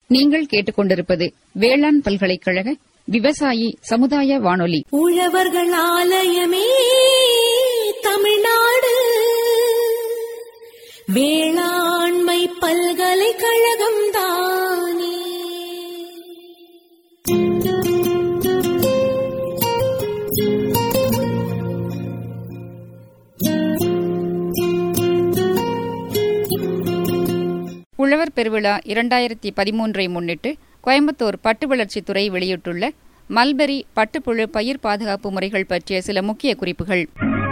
நீங்கள் கேட்டுக்கொண்டிருப்பது வேளாண் பல்கலைக்கழக விவசாயி சமுதாய வானொலி உழவர்கள் ஆலயமே தமிழ்நாடு வேளாண்மை பல்கலைக்கழகம் தானே உழவர் பெருவிழா இரண்டாயிரத்தி பதிமூன்றை முன்னிட்டு கோயம்புத்தூர் பட்டு வளர்ச்சித்துறை வெளியிட்டுள்ள மல்பெரி பட்டுப்புழு பயிர் பாதுகாப்பு முறைகள் பற்றிய சில முக்கிய குறிப்புகள்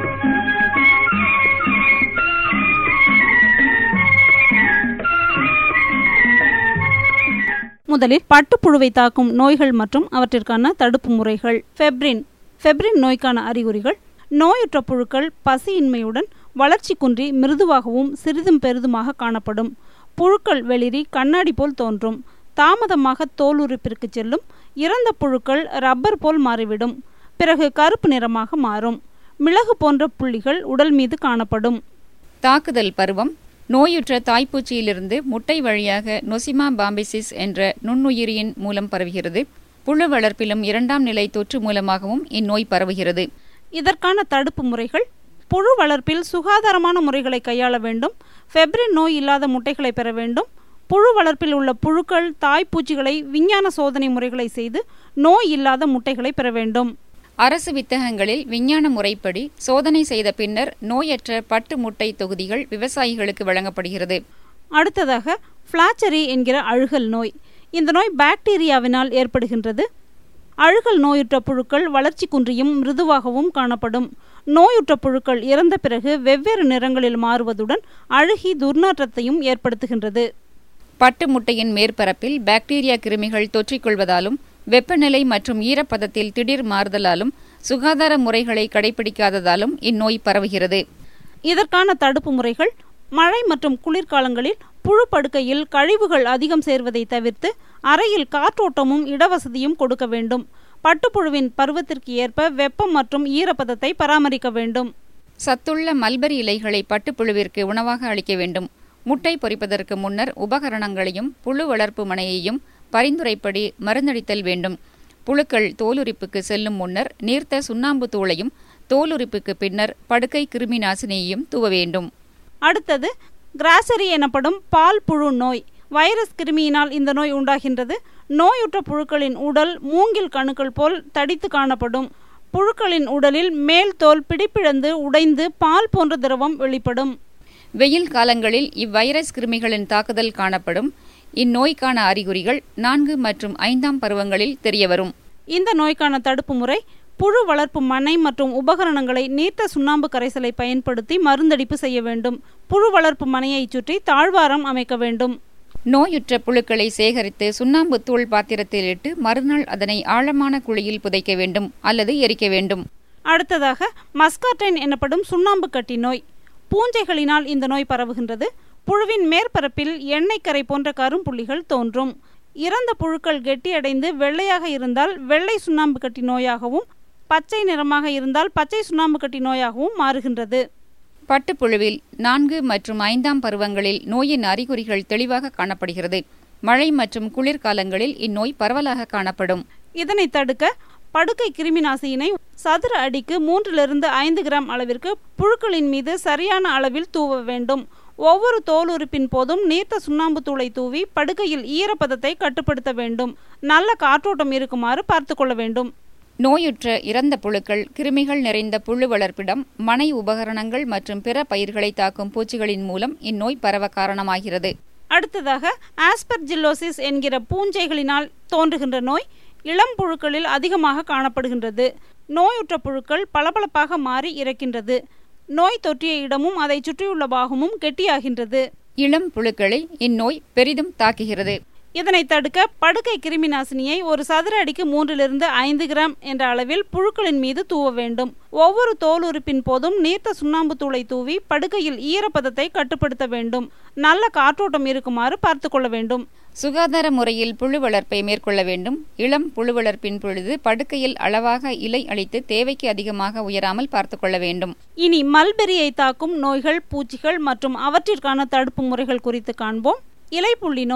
முதலில் பட்டுப்புழுவை தாக்கும் நோய்கள் மற்றும் அவற்றிற்கான தடுப்பு முறைகள் ஃபெப்ரின் ஃபெப்ரின் நோய்க்கான அறிகுறிகள் நோயுற்ற புழுக்கள் பசியின்மையுடன் வளர்ச்சி குன்றி மிருதுவாகவும் சிறிதும் பெரிதுமாக காணப்படும் புழுக்கள் வெளிரி கண்ணாடி போல் தோன்றும் தாமதமாக தோல் உறுப்பிற்கு செல்லும் இறந்த புழுக்கள் ரப்பர் போல் மாறிவிடும் பிறகு கருப்பு நிறமாக மாறும் மிளகு போன்ற புள்ளிகள் உடல் மீது காணப்படும் தாக்குதல் பருவம் நோயுற்ற தாய்ப்பூச்சியிலிருந்து முட்டை வழியாக நொசிமா பாம்பிசிஸ் என்ற நுண்ணுயிரியின் மூலம் பரவுகிறது புழு வளர்ப்பிலும் இரண்டாம் நிலை தொற்று மூலமாகவும் இந்நோய் பரவுகிறது இதற்கான தடுப்பு முறைகள் புழு வளர்ப்பில் சுகாதாரமான முறைகளை கையாள வேண்டும் ஃபெப்ரின் நோய் இல்லாத முட்டைகளை பெற வேண்டும் புழு வளர்ப்பில் உள்ள புழுக்கள் தாய்ப்பூச்சிகளை விஞ்ஞான சோதனை முறைகளை செய்து நோய் இல்லாத முட்டைகளை பெற வேண்டும் அரசு வித்தகங்களில் விஞ்ஞான முறைப்படி சோதனை செய்த பின்னர் நோயற்ற பட்டு முட்டை தொகுதிகள் விவசாயிகளுக்கு வழங்கப்படுகிறது அடுத்ததாக ஃபிளாச்சரி என்கிற அழுகல் நோய் இந்த நோய் பாக்டீரியாவினால் ஏற்படுகின்றது அழுகல் நோயுற்ற புழுக்கள் வளர்ச்சி குன்றியும் மிருதுவாகவும் காணப்படும் நோயுற்ற புழுக்கள் இறந்த பிறகு வெவ்வேறு நிறங்களில் மாறுவதுடன் அழுகி துர்நாற்றத்தையும் ஏற்படுத்துகின்றது பட்டு முட்டையின் மேற்பரப்பில் பாக்டீரியா கிருமிகள் தொற்றிக்கொள்வதாலும் வெப்பநிலை மற்றும் ஈரப்பதத்தில் திடீர் மாறுதலாலும் சுகாதார முறைகளை கடைபிடிக்காததாலும் இந்நோய் பரவுகிறது இதற்கான தடுப்பு முறைகள் மழை மற்றும் குளிர்காலங்களில் புழு படுக்கையில் கழிவுகள் அதிகம் சேர்வதை தவிர்த்து அறையில் காற்றோட்டமும் இடவசதியும் கொடுக்க வேண்டும் பட்டுப்புழுவின் பருவத்திற்கு ஏற்ப வெப்பம் மற்றும் ஈரப்பதத்தை பராமரிக்க வேண்டும் சத்துள்ள மல்பரி இலைகளை பட்டுப்புழுவிற்கு உணவாக அளிக்க வேண்டும் முட்டை பொரிப்பதற்கு முன்னர் உபகரணங்களையும் புழு வளர்ப்பு மனையையும் பரிந்துரைப்படி மருந்தளித்தல் வேண்டும் புழுக்கள் தோலுரிப்புக்கு செல்லும் முன்னர் நீர்த்த சுண்ணாம்பு தூளையும் தோலுரிப்புக்கு பின்னர் படுக்கை கிருமி நாசினியையும் தூவ வேண்டும் அடுத்தது கிராசரி எனப்படும் பால் புழு நோய் வைரஸ் கிருமியினால் இந்த நோய் உண்டாகின்றது நோயுற்ற புழுக்களின் உடல் மூங்கில் கணுக்கள் போல் தடித்து காணப்படும் புழுக்களின் உடலில் மேல் தோல் பிடிப்பிழந்து உடைந்து பால் போன்ற திரவம் வெளிப்படும் வெயில் காலங்களில் இவ்வைரஸ் கிருமிகளின் தாக்குதல் காணப்படும் இந்நோய்க்கான அறிகுறிகள் நான்கு மற்றும் ஐந்தாம் பருவங்களில் தெரியவரும் இந்த நோய்க்கான தடுப்பு முறை புழு வளர்ப்பு மனை மற்றும் உபகரணங்களை நீர்த்த சுண்ணாம்பு கரைசலை பயன்படுத்தி மருந்தடிப்பு செய்ய வேண்டும் புழு வளர்ப்பு மனையை சுற்றி தாழ்வாரம் அமைக்க வேண்டும் நோயுற்ற புழுக்களை சேகரித்து சுண்ணாம்பு தூள் பாத்திரத்தில் இட்டு மறுநாள் அதனை ஆழமான குழியில் புதைக்க வேண்டும் அல்லது எரிக்க வேண்டும் அடுத்ததாக மஸ்காட்டைன் எனப்படும் சுண்ணாம்பு கட்டி நோய் பூஞ்சைகளினால் இந்த நோய் பரவுகின்றது புழுவின் மேற்பரப்பில் எண்ணெய் கரை போன்ற கரும்புள்ளிகள் தோன்றும் இறந்த புழுக்கள் கெட்டியடைந்து வெள்ளையாக இருந்தால் வெள்ளை சுண்ணாம்பு கட்டி நோயாகவும் பச்சை நிறமாக இருந்தால் பச்சை சுண்ணாம்பு கட்டி நோயாகவும் மாறுகின்றது பட்டுப்புழுவில் நான்கு மற்றும் ஐந்தாம் பருவங்களில் நோயின் அறிகுறிகள் தெளிவாக காணப்படுகிறது மழை மற்றும் குளிர்காலங்களில் இந்நோய் பரவலாக காணப்படும் இதனை தடுக்க படுக்கை கிருமிநாசியினை சதுர அடிக்கு மூன்றிலிருந்து ஐந்து கிராம் அளவிற்கு புழுக்களின் மீது சரியான அளவில் தூவ வேண்டும் ஒவ்வொரு தோல் உறுப்பின் போதும் நீர்த்த சுண்ணாம்பு தூளை தூவி படுக்கையில் ஈரப்பதத்தை கட்டுப்படுத்த வேண்டும் நல்ல காற்றோட்டம் இருக்குமாறு பார்த்து கொள்ள வேண்டும் நோயுற்ற இறந்த புழுக்கள் கிருமிகள் நிறைந்த புழு வளர்ப்பிடம் மனை உபகரணங்கள் மற்றும் பிற பயிர்களை தாக்கும் பூச்சிகளின் மூலம் இந்நோய் பரவ காரணமாகிறது அடுத்ததாக ஆஸ்பர்ஜில்லோசிஸ் என்கிற பூஞ்சைகளினால் தோன்றுகின்ற நோய் இளம் புழுக்களில் அதிகமாக காணப்படுகின்றது நோயுற்ற புழுக்கள் பளபளப்பாக மாறி இறக்கின்றது நோய் தொற்றிய இடமும் அதை சுற்றியுள்ள பாகமும் கெட்டியாகின்றது இளம் புழுக்களை இந்நோய் பெரிதும் தாக்குகிறது இதனை தடுக்க படுக்கை கிருமி நாசினியை ஒரு சதுர அடிக்கு மூன்றிலிருந்து ஐந்து கிராம் என்ற அளவில் புழுக்களின் மீது தூவ வேண்டும் ஒவ்வொரு தோல் உறுப்பின் போதும் நீர்த்த சுண்ணாம்பு தூளை தூவி படுக்கையில் ஈரப்பதத்தை கட்டுப்படுத்த வேண்டும் நல்ல காற்றோட்டம் இருக்குமாறு பார்த்து கொள்ள வேண்டும் சுகாதார முறையில் புழு வளர்ப்பை மேற்கொள்ள வேண்டும் இளம் புழு வளர்ப்பின் பொழுது படுக்கையில் அளவாக இலை அளித்து தேவைக்கு அதிகமாக உயராமல் பார்த்து கொள்ள வேண்டும் இனி மல்பெரியை தாக்கும் நோய்கள் பூச்சிகள் மற்றும் அவற்றிற்கான தடுப்பு முறைகள் குறித்து காண்போம் இலைப்புள்ளி நோய்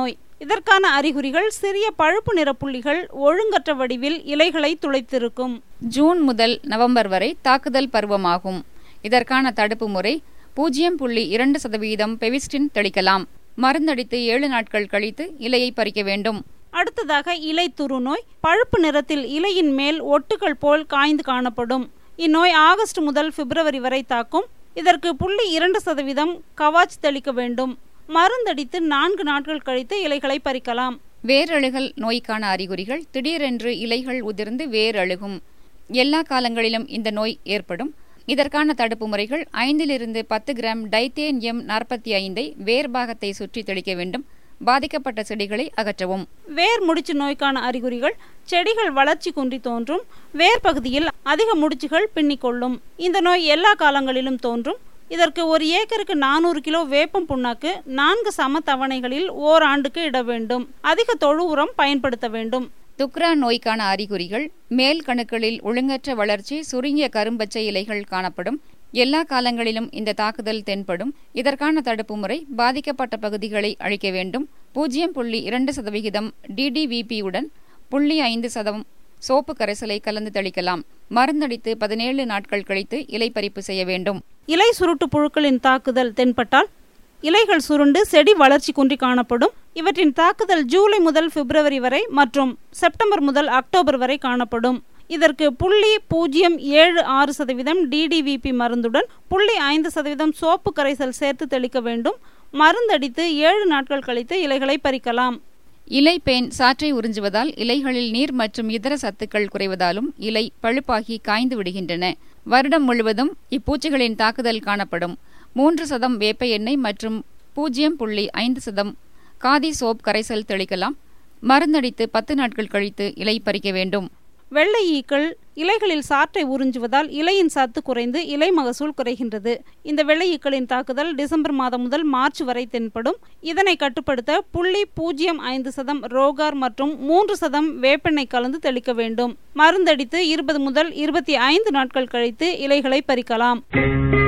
இதற்கான அறிகுறிகள் சிறிய பழுப்பு நிற புள்ளிகள் ஒழுங்கற்ற வடிவில் இலைகளை துளைத்திருக்கும் ஜூன் முதல் நவம்பர் வரை தாக்குதல் பருவமாகும் இதற்கான தடுப்பு முறை பூஜ்ஜியம் புள்ளி இரண்டு சதவீதம் பெவிஸ்டின் தெளிக்கலாம் மருந்தடித்து ஏழு நாட்கள் கழித்து இலையை பறிக்க வேண்டும் அடுத்ததாக இலை துரு நோய் பழுப்பு நிறத்தில் இலையின் மேல் ஒட்டுகள் போல் காய்ந்து காணப்படும் இந்நோய் ஆகஸ்ட் முதல் பிப்ரவரி வரை தாக்கும் இதற்கு புள்ளி இரண்டு சதவீதம் கவாச் தெளிக்க வேண்டும் மருந்தடித்து நான்கு நாட்கள் கழித்து இலைகளை பறிக்கலாம் வேரழுகல் நோய்க்கான அறிகுறிகள் திடீரென்று இலைகள் உதிர்ந்து வேரழுகும் எல்லா காலங்களிலும் இந்த நோய் ஏற்படும் இதற்கான தடுப்பு முறைகள் ஐந்திலிருந்து பத்து கிராம் டைத்தேனியம் நாற்பத்தி ஐந்தை வேர்பாகத்தை சுற்றி தெளிக்க வேண்டும் பாதிக்கப்பட்ட செடிகளை அகற்றவும் வேர் முடிச்சு நோய்க்கான அறிகுறிகள் செடிகள் வளர்ச்சி குன்றி தோன்றும் வேர் பகுதியில் அதிக முடிச்சுகள் பின்னிக்கொள்ளும் இந்த நோய் எல்லா காலங்களிலும் தோன்றும் இதற்கு ஒரு ஏக்கருக்கு நானூறு கிலோ வேப்பம் புண்ணாக்கு நான்கு சம தவணைகளில் ஓராண்டுக்கு இட வேண்டும் அதிக தொழு உரம் பயன்படுத்த வேண்டும் துக்ரா நோய்க்கான அறிகுறிகள் மேல் கணுக்களில் ஒழுங்கற்ற வளர்ச்சி சுருங்கிய கரும்பச்சை இலைகள் காணப்படும் எல்லா காலங்களிலும் இந்த தாக்குதல் தென்படும் இதற்கான தடுப்பு முறை பாதிக்கப்பட்ட பகுதிகளை அழிக்க வேண்டும் பூஜ்ஜியம் புள்ளி இரண்டு சதவிகிதம் டிடிவிபியுடன் புள்ளி ஐந்து சதம் சோப்பு கரைசலை கலந்து தெளிக்கலாம் மருந்தடித்து பதினேழு நாட்கள் கழித்து இலை பறிப்பு செய்ய வேண்டும் இலை சுருட்டு புழுக்களின் தாக்குதல் தென்பட்டால் இலைகள் சுருண்டு செடி வளர்ச்சி குன்றி காணப்படும் இவற்றின் தாக்குதல் ஜூலை முதல் பிப்ரவரி வரை மற்றும் செப்டம்பர் முதல் அக்டோபர் வரை காணப்படும் இதற்கு புள்ளி பூஜ்ஜியம் ஏழு ஆறு சதவீதம் டிடிவிபி மருந்துடன் புள்ளி ஐந்து சதவீதம் சோப்பு கரைசல் சேர்த்து தெளிக்க வேண்டும் மருந்தடித்து ஏழு நாட்கள் கழித்து இலைகளை பறிக்கலாம் இலை பேன் சாற்றை உறிஞ்சுவதால் இலைகளில் நீர் மற்றும் இதர சத்துக்கள் குறைவதாலும் இலை பழுப்பாகி காய்ந்து விடுகின்றன வருடம் முழுவதும் இப்பூச்சிகளின் தாக்குதல் காணப்படும் மூன்று சதம் வேப்ப எண்ணெய் மற்றும் பூஜ்ஜியம் புள்ளி ஐந்து சதம் காதி சோப் கரைசல் தெளிக்கலாம் மருந்தடித்து பத்து நாட்கள் கழித்து இலை பறிக்க வேண்டும் வெள்ளை ஈக்கள் இலைகளில் சாற்றை உறிஞ்சுவதால் இலையின் சத்து குறைந்து இலை மகசூல் குறைகின்றது இந்த வெள்ளை ஈக்களின் தாக்குதல் டிசம்பர் மாதம் முதல் மார்ச் வரை தென்படும் இதனை கட்டுப்படுத்த புள்ளி பூஜ்ஜியம் ஐந்து சதம் ரோகார் மற்றும் மூன்று சதம் வேப்பெண்ணெய் கலந்து தெளிக்க வேண்டும் மருந்தடித்து இருபது முதல் இருபத்தி ஐந்து நாட்கள் கழித்து இலைகளை பறிக்கலாம்